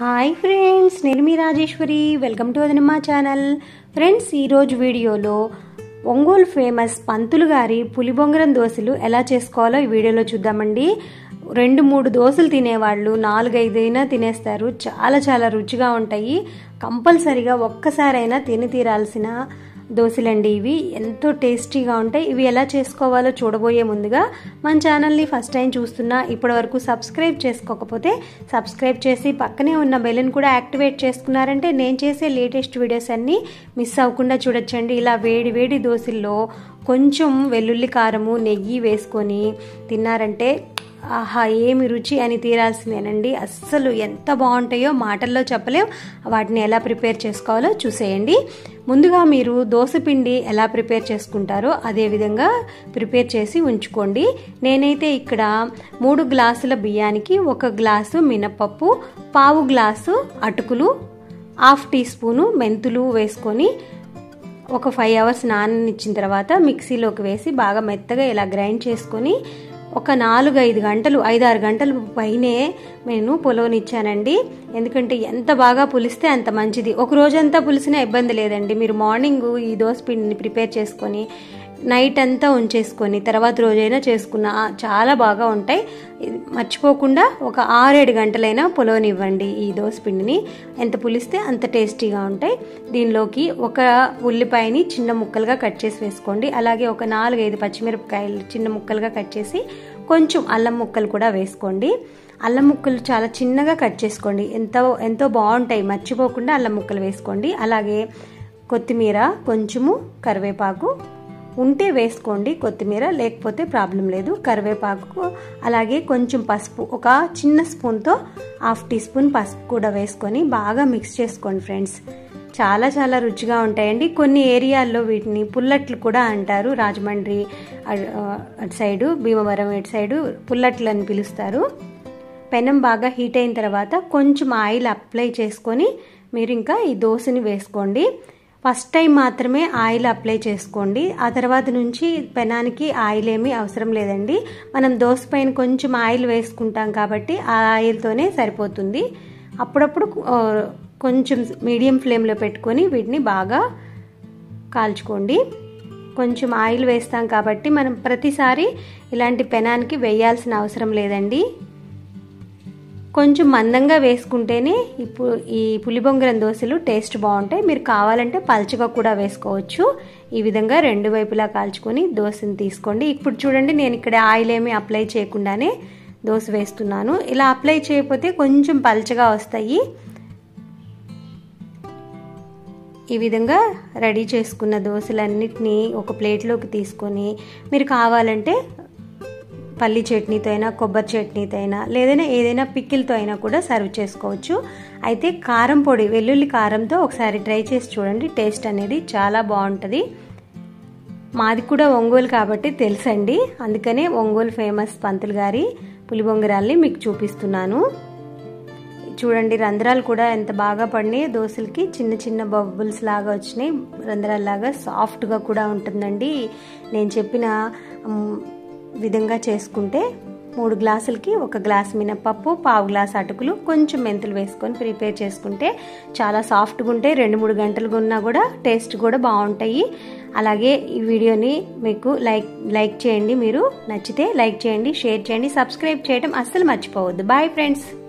hi friends నేను మీ Rajeshwari welcome to Adanamma channel friends ఈరోజు వీడియోలో ఒంగోలు ఫేమస్ పంతులు గారి పులిబొంగరం దోశలు ఎలా చేసుకోవాలో ఈ వీడియోలో చూద్దామండి రెండు మూడు దోశలు తినేవాళ్ళు నాలుగైదైనా తినేస్తారు చాలా చాలా రుచిగా ఉంటాయి కంపల్సరిగా ఒక్కసారైనా తిని తీరాల్సిన దోశలండి ఇవి ఎంతో టేస్టీగా ఉంటాయి ఇవి ఎలా చేసుకోవాలో చూడబోయే ముందుగా మన ఛానల్ని ఫస్ట్ టైం చూస్తున్నా ఇప్పటి వరకు సబ్స్క్రైబ్ చేసుకోకపోతే సబ్స్క్రైబ్ చేసి పక్కనే ఉన్న బెల్ని కూడా యాక్టివేట్ చేసుకున్నారంటే నేను చేసే లేటెస్ట్ వీడియోస్ అన్నీ మిస్ అవ్వకుండా చూడొచ్చండి ఇలా వేడి వేడి దోశల్లో కొంచెం వెల్లుల్లి కారము నెయ్యి వేసుకొని తిన్నారంటే ఆహా ఏమి రుచి అని తీరాల్సిందేనండి అస్సలు ఎంత బాగుంటాయో మాటల్లో చెప్పలేం వాటిని ఎలా ప్రిపేర్ చేసుకోవాలో చూసేయండి ముందుగా మీరు దోశపిండి ఎలా ప్రిపేర్ చేసుకుంటారో అదే విధంగా ప్రిపేర్ చేసి ఉంచుకోండి నేనైతే ఇక్కడ మూడు గ్లాసుల బియ్యానికి ఒక గ్లాసు మినపప్పు పావు గ్లాసు అటుకులు హాఫ్ టీ స్పూను మెంతులు వేసుకొని ఒక ఫైవ్ అవర్స్ నాననిచ్చిన తర్వాత మిక్సీలోకి వేసి బాగా మెత్తగా ఇలా గ్రైండ్ చేసుకొని ఒక నాలుగు ఐదు గంటలు ఐదు ఆరు గంటలు పైనే నేను పొలవనిచ్చానండి ఎందుకంటే ఎంత బాగా పులిస్తే అంత మంచిది ఒక రోజంతా పులిసినా ఇబ్బంది లేదండి మీరు మార్నింగ్ ఈ దోశ పిండిని ప్రిపేర్ చేసుకొని నైట్ అంతా ఉంచేసుకొని తర్వాత రోజైనా చేసుకున్న చాలా బాగా ఉంటాయి మర్చిపోకుండా ఒక ఆరేడు గంటలైనా పొలవనివ్వండి ఈ దోశ పిండిని ఎంత పులిస్తే అంత టేస్టీగా ఉంటాయి దీనిలోకి ఒక ఉల్లిపాయని చిన్న ముక్కలుగా కట్ చేసి వేసుకోండి అలాగే ఒక నాలుగైదు పచ్చిమిరపకాయలు చిన్న ముక్కలుగా కట్ చేసి కొంచెం అల్లం ముక్కలు కూడా వేసుకోండి అల్లం ముక్కలు చాలా చిన్నగా కట్ చేసుకోండి ఎంతో ఎంతో బాగుంటాయి మర్చిపోకుండా అల్లం ముక్కలు వేసుకోండి అలాగే కొత్తిమీర కొంచెము కరివేపాకు ఉంటే వేసుకోండి కొత్తిమీర లేకపోతే ప్రాబ్లం లేదు కరివేపాకు అలాగే కొంచెం పసుపు ఒక చిన్న స్పూన్తో హాఫ్ టీ స్పూన్ పసుపు కూడా వేసుకొని బాగా మిక్స్ చేసుకోండి ఫ్రెండ్స్ చాలా చాలా రుచిగా ఉంటాయండి కొన్ని ఏరియాల్లో వీటిని పుల్లట్లు కూడా అంటారు రాజమండ్రి అటు సైడు భీమవరం ఇటు సైడు పుల్లట్లు అని పిలుస్తారు పెనం బాగా హీట్ అయిన తర్వాత కొంచెం ఆయిల్ అప్లై చేసుకొని మీరు ఇంకా ఈ దోశని వేసుకోండి ఫస్ట్ టైం మాత్రమే ఆయిల్ అప్లై చేసుకోండి ఆ తర్వాత నుంచి పెనానికి ఆయిల్ ఏమీ అవసరం లేదండి మనం దోశ పైన కొంచెం ఆయిల్ వేసుకుంటాం కాబట్టి ఆ ఆయిల్తోనే సరిపోతుంది అప్పుడప్పుడు కొంచెం మీడియం ఫ్లేమ్లో పెట్టుకొని వీటిని బాగా కాల్చుకోండి కొంచెం ఆయిల్ వేస్తాం కాబట్టి మనం ప్రతిసారి ఇలాంటి పెనానికి వేయాల్సిన అవసరం లేదండి కొంచెం మందంగా వేసుకుంటేనే ఇప్పుడు ఈ పులిబొంగరం దోశలు టేస్ట్ బాగుంటాయి మీరు కావాలంటే పల్చగా కూడా వేసుకోవచ్చు ఈ విధంగా రెండు వైపులా కాల్చుకొని దోశని తీసుకోండి ఇప్పుడు చూడండి నేను ఇక్కడ ఆయిల్ ఏమి అప్లై చేయకుండానే దోశ వేస్తున్నాను ఇలా అప్లై చేయకపోతే కొంచెం పల్చగా వస్తాయి ఈ విధంగా రెడీ చేసుకున్న దోశలన్నిటినీ ఒక ప్లేట్లోకి తీసుకొని మీరు కావాలంటే పల్లి చట్నీతో అయినా కొబ్బరి చట్నీతో అయినా లేదైనా ఏదైనా పిక్కిల్తో అయినా కూడా సర్వ్ చేసుకోవచ్చు అయితే కారం పొడి వెల్లుల్లి కారంతో ఒకసారి ట్రై చేసి చూడండి టేస్ట్ అనేది చాలా బాగుంటుంది మాది కూడా ఒంగోలు కాబట్టి తెలుసండి అందుకనే ఒంగోలు ఫేమస్ పంతులు గారి పులిబొంగరాల్ని మీకు చూపిస్తున్నాను చూడండి రంధ్రాలు కూడా ఎంత బాగా పడినాయి దోశలకి చిన్న చిన్న బబుల్స్ లాగా వచ్చినాయి రంధ్రాల్లాగా సాఫ్ట్గా కూడా ఉంటుందండి నేను చెప్పిన విధంగా చేసుకుంటే మూడు గ్లాసులకి ఒక గ్లాస్ మినపప్పు పావు గ్లాస్ అటుకులు కొంచెం మెంతులు వేసుకొని ప్రిపేర్ చేసుకుంటే చాలా సాఫ్ట్గా ఉంటాయి రెండు మూడు గంటలు ఉన్నా కూడా టేస్ట్ కూడా బాగుంటాయి అలాగే ఈ వీడియోని మీకు లైక్ లైక్ చేయండి మీరు నచ్చితే లైక్ చేయండి షేర్ చేయండి సబ్స్క్రైబ్ చేయడం అస్సలు మర్చిపోవద్దు బాయ్ ఫ్రెండ్స్